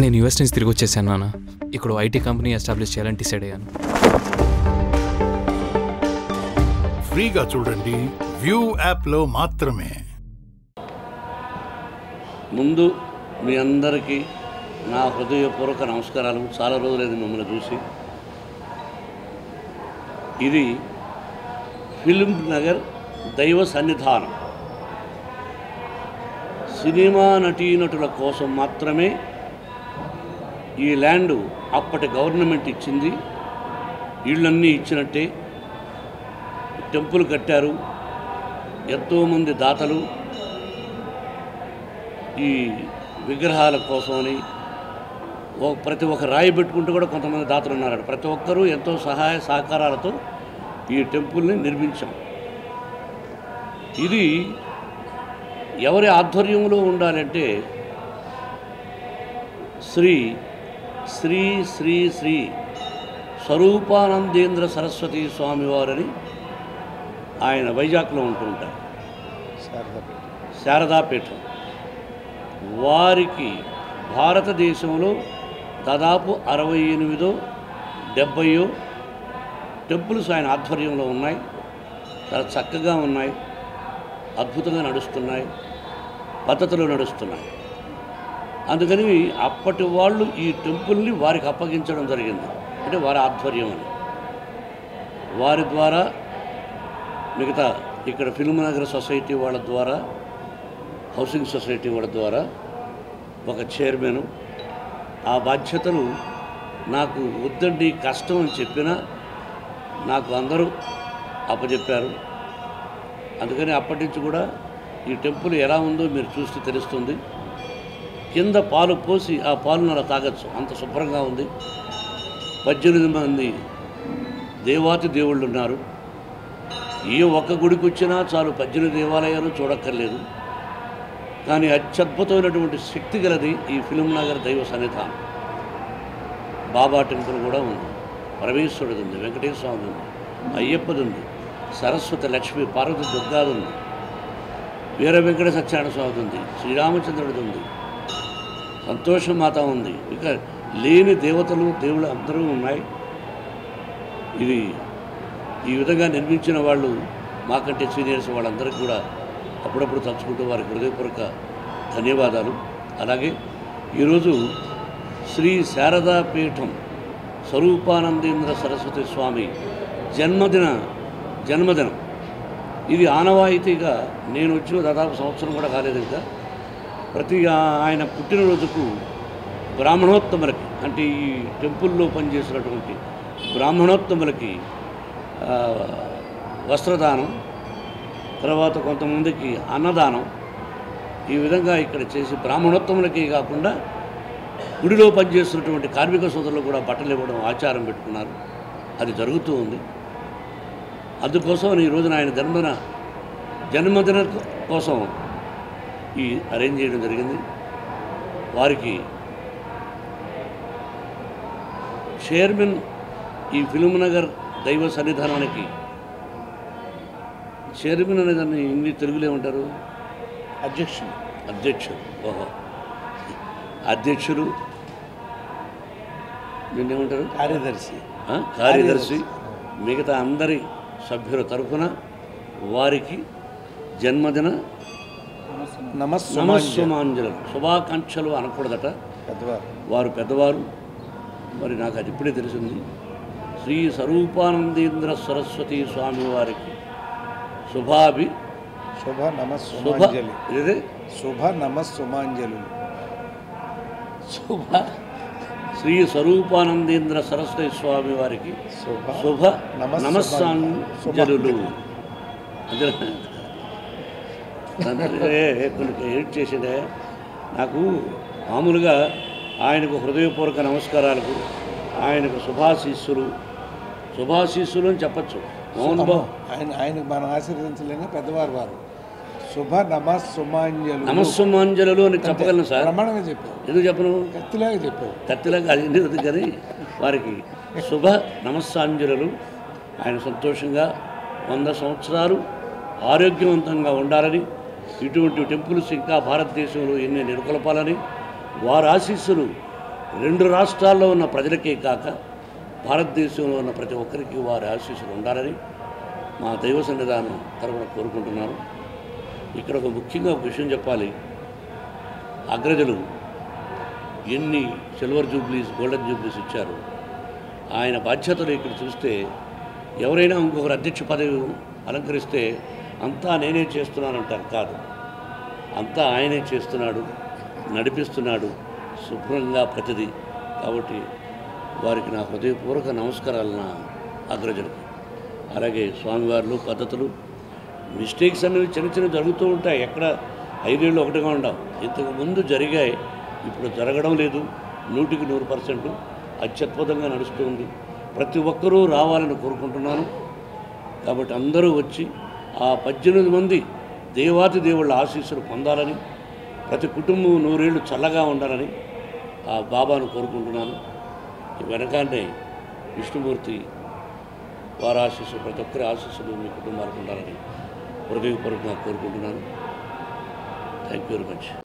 నేను యూఎస్ నుంచి తిరిగి వచ్చేసాను నాన్న ఇక్కడ ఐటీ కంపెనీ ఎస్టాబ్లిష్ చేయాలని డిసైడ్ అయ్యాను ఫ్రీగా చూడండి వ్యూ యాప్లో మాత్రమే ముందు మీ అందరికీ నా హృదయపూర్వక నమస్కారాలు చాలా రోజులైంది మిమ్మల్ని చూసి ఇది ఫిల్మ్ నగర్ దైవ సన్నిధానం సినిమా నటీనటుల కోసం మాత్రమే ఈ ల్యాండ్ అప్పటి గవర్నమెంట్ ఇచ్చింది ఇళ్ళన్నీ ఇచ్చినట్టే టెంపుల్ కట్టారు ఎంతోమంది దాతలు ఈ విగ్రహాల కోసమని ఓ- ప్రతి ఒక్క రాయి పెట్టుకుంటూ కూడా కొంతమంది దాతలు ఉన్నారట ప్రతి ఒక్కరూ ఎంతో సహాయ సహకారాలతో ఈ టెంపుల్ని నిర్మించాం ఇది ఎవరి ఆధ్వర్యంలో ఉండాలంటే శ్రీ శ్రీ శ్రీ శ్రీ స్వరూపానందేంద్ర సరస్వతి స్వామివారని ఆయన వైజాగ్లో ఉంటూ ఉంటారు శారదాపీఠం వారికి భారతదేశంలో దాదాపు అరవై ఎనిమిదో డెబ్బయో టెంపుల్స్ ఆయన ఆధ్వర్యంలో ఉన్నాయి చాలా చక్కగా ఉన్నాయి అద్భుతంగా నడుస్తున్నాయి పద్ధతిలో నడుస్తున్నాయి అందుకని అప్పటి వాళ్ళు ఈ టెంపుల్ని వారికి అప్పగించడం జరిగింది అంటే వారి ఆధ్వర్యం అని వారి ద్వారా మిగతా ఇక్కడ ఫిల్మ్ నగర్ సొసైటీ వాళ్ళ ద్వారా హౌసింగ్ సొసైటీ వాళ్ళ ద్వారా ఒక చైర్మన్ ఆ బాధ్యతలు నాకు వద్దండి కష్టం అని చెప్పినా నాకు అందరూ అప్పచెప్పారు అందుకని అప్పటి నుంచి కూడా ఈ టెంపుల్ ఎలా ఉందో మీరు చూస్తే తెలుస్తుంది కింద పాలు పోసి ఆ పాలను అలా తాగొచ్చు అంత శుభ్రంగా ఉంది పద్దెనిమిది మంది దేవాతి దేవుళ్ళు ఉన్నారు ఏ ఒక్క గుడికి వచ్చినా చాలు పద్దెనిమిది దేవాలయాలు చూడక్కర్లేదు కానీ అత్యద్భుతమైనటువంటి శక్తి గలది ఈ ఫిలిం నగర్ దైవ సన్నిధానం బాబా టెంపుల్ కూడా ఉంది పరమేశ్వరుడు ఉంది వెంకటేశ్వర స్వామి ఉంది అయ్యప్పది ఉంది సరస్వతి లక్ష్మి పార్వతి దుర్గాది ఉంది వీర వెంకట సత్యనారాయణ స్వామి ఉంది శ్రీరామచంద్రుడిది ఉంది సంతోషమాత ఉంది ఇక లేని దేవతలు దేవుళ్ళు అందరూ ఉన్నాయి ఇది ఈ విధంగా నిర్మించిన వాళ్ళు మాకంటే సీనియర్స్ వాళ్ళందరికీ కూడా అప్పుడప్పుడు తలుచుకుంటూ వారికి హృదయపూర్వక ధన్యవాదాలు అలాగే ఈరోజు శ్రీ శారదా పీఠం స్వరూపానందేంద్ర సరస్వతి స్వామి జన్మదిన జన్మదినం ఇది ఆనవాయితీగా నేను వచ్చి దాదాపు సంవత్సరం కూడా కాలేదు ఇంకా ప్రతి ఆ- ఆయన పుట్టినరోజుకు బ్రాహ్మణోత్తములకి అంటే ఈ టెంపుల్లో పనిచేసినటువంటి బ్రాహ్మణోత్తములకి ఆ, వస్త్రదానం తర్వాత కొంతమందికి అన్నదానం ఈ విధంగా ఇక్కడ చేసి బ్రాహ్మణోత్తములకి కాకుండా గుడిలో పనిచేస్తున్నటువంటి కార్మిక సోదరులు కూడా బట్టలు ఇవ్వడం ఆచారం పెట్టుకున్నారు అది జరుగుతూ ఉంది అందుకోసం ఈ రోజున ఆయన జన్మదిన జన్మదిన కోసం ఈ అరేంజ్ చేయడం జరిగింది వారికి చైర్మన్ ఈ ఫిల్మ్ నగర్ దైవ సన్నిధానానికి చైర్మన్ అనే దాన్ని ఇంగ్లీష్ తెలుగులో ఏమంటారు అధ్యక్షుడు అధ్యక్షుడు ఓహో అధ్యక్షుడు నిన్నేమంటారు కార్యదర్శి ఆ? కార్యదర్శి మిగతా అందరి సభ్యుల తరఫున వారికి జన్మదిన నమస్సు నమస్సుమాంజలు శుభాకాంక్షలు అనకూడదట పెద్దవారు వారు పెద్దవారు మరి నాకు అది ఇప్పుడే తెలిసింది శ్రీ స్వరూపానందేంద్ర సరస్వతి స్వామి వారికి శుభాభి శుభ శుభ నమస్సుమాంజలి ఇదే శుభ నమస్సుమాంజలు శుభ శ్రీ స్వరూపానందేంద్ర సరస్వతి స్వామి వారికి శుభ శుభ నమస్సు- నమస్సాంజలులు అదే కొన్ని ఎడిట్ చేసిండే నాకు మామూలుగా ఆయనకు హృదయపూర్వక నమస్కారాలకు ఆయనకు శుభాశీస్సులు శుభాశీస్సులు అని చెప్పచ్చు మోహన్ బాబు ఆయన ఆయనకు మనం ఆశీర్వదించలేని పెద్దవారు వారు శుభ నమస్సుమాంజలు నమస్సుమాంజలు అని చెప్పగలను సార్ ప్రమాణంగా చెప్పావు ఎందుకు చెప్పను కత్తిలాగా చెప్పావు కత్తిలాగా అది ఎందుకు కానీ వారికి శుభ నమస్సాంజలు ఆయన సంతోషంగా వంద సంవత్సరాలు ఆరోగ్యవంతంగా ఉండాలని ఇటువంటి టెంపుల్స్ ఇంకా భారతదేశంలో ఎన్ని నెలకొల్పాలని వారి ఆశీస్సులు రెండు రాష్ట్రాల్లో ఉన్న ప్రజలకే కాక భారతదేశంలో ఉన్న ప్రతి ఒక్కరికి వారి ఆశీస్సులు ఉండాలని మా దైవ సన్నిధానం తరపున కోరుకుంటున్నాను ఇక్కడ ఒక ముఖ్యంగా ఒక విషయం చెప్పాలి అగ్రజులు ఎన్ని సిల్వర్ జూబ్లీస్ గోల్డెన్ జూబ్లీస్ ఇచ్చారు ఆయన బాధ్యతలు ఇక్కడ చూస్తే ఎవరైనా ఇంకొకరు అధ్యక్ష పదవి అలంకరిస్తే అంతా నేనే చేస్తున్నానంటారు కాదు అంతా ఆయనే చేస్తున్నాడు నడిపిస్తున్నాడు శుభ్రంగా ప్రతిదీ కాబట్టి వారికి నా హృదయపూర్వక నమస్కారాలు నా అగ్రజులకి అలాగే స్వామివార్లు పద్ధతులు మిస్టేక్స్ అనేవి చిన్న చిన్న జరుగుతూ ఉంటాయి ఎక్కడ ఐదేళ్ళు ఒకటిగా ఉండవు ఇంతకు ముందు జరిగాయి ఇప్పుడు జరగడం లేదు నూటికి నూరు పర్సెంట్ అత్యద్భుతంగా నడుస్తుంది ప్రతి ఒక్కరూ రావాలని కోరుకుంటున్నాను కాబట్టి అందరూ వచ్చి ఆ పద్దెనిమిది మంది దేవాతి దేవుళ్ళ ఆశీస్సులు పొందాలని ప్రతి కుటుంబం నూరేళ్ళు చల్లగా ఉండాలని ఆ బాబాను కోరుకుంటున్నాను ఈ వెనకాన్నే విష్ణుమూర్తి వారి ఆశీస్సులు ప్రతి ఒక్కరి ఆశీస్సులు మీ కుటుంబాలకు ఉండాలని హృదయపూర్వకంగా కోరుకుంటున్నాను థ్యాంక్ యూ వెరీ మచ్